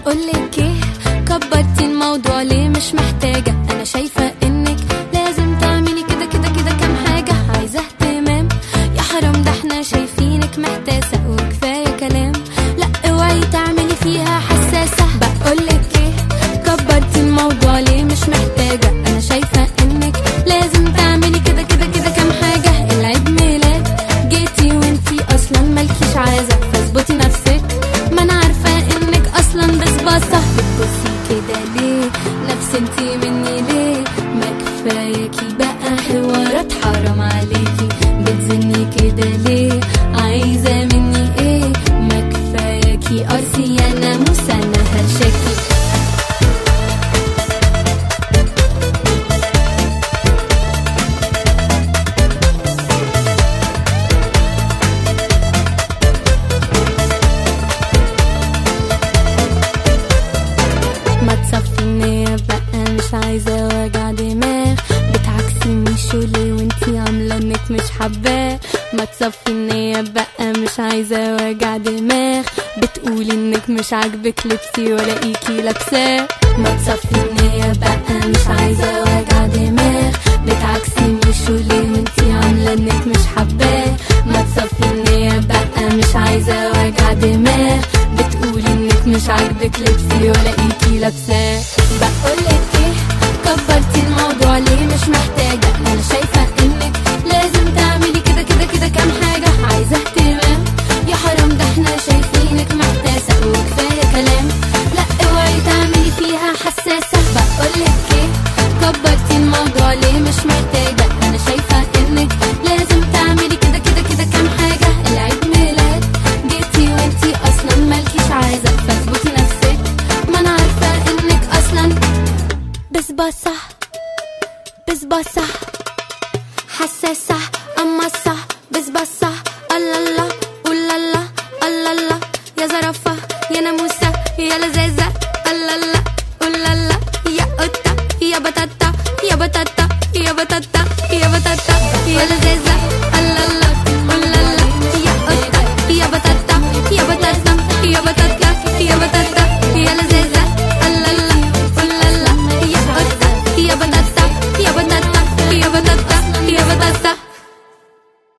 بقولك ايه كبرتي الموضوع ليه مش محتاجة انا شايفة انك لازم تعملي كده كده كده كام حاجة عايزة اهتمام يا حرام ده احنا شايفينك محتاسة وكفاية كلام لا اوعي تعملي فيها حساسة بقولك ايه كبرتي الموضوع ليه مش محتاجة انا شايفة انك لازم تعملي كده كده كده كام حاجة العيد ميلاد جيتي وانتي اصلا مالكيش عايزة فاظبطي نفسك ما انا عارفة انك اصلا بصباصة بتبصي كده ليه نفس انتي مني ليه ما كفاياكي بقى حوارات حرام عليكي بتزني كده ليه عايزة مني ايه ما كفاياكي قاسي انا موسى انا هرشاكي ما تصفي النية بقى مش عايزة وجع دماغ بتعكسيني شولي وانتي عاملة انك مش حباه ما تصفي النية بقى مش عايزة وجع دماغ بتقولي انك مش عاجبك لبسي ولا ايكي لابساه ما تصفي النية بقى مش عايزة وجع دماغ بتعكسيني شولي وانتي عاملة انك مش حباه ما تصفي النية بقى مش عايزة وجع دماغ بتقولي انك مش عاجبك لبسي ولا ايكي لابساه بقولك ايه كبرتي الموضوع ليه مش محتاجة انا شايفة انك لازم تعملي كده كده كده كام حاجة عايزة اهتمام يا حرام ده احنا شايفينك محتاسة وكفاية كلام لا اوعي تعملي فيها حساسة بقولك ايه كبرتي الموضوع ليه مش محتاجة انا شايفة انك لازم تعملي كده كده كده كام حاجة العيد ميلاد جيتي وانتي اصلا مالكيش عايزة فاظبطي نفسك ما انا عارفة انك اصلا بسباسة بسباسة حساسة اما صح بسباسة الله الله ولا الله الله الله يا زرافة يا ناموسة يا لذاذة الله الله ولا الله يا قطة يا بطاطا يا بطاطا يا بطاطا يا بطاطا يا لذاذة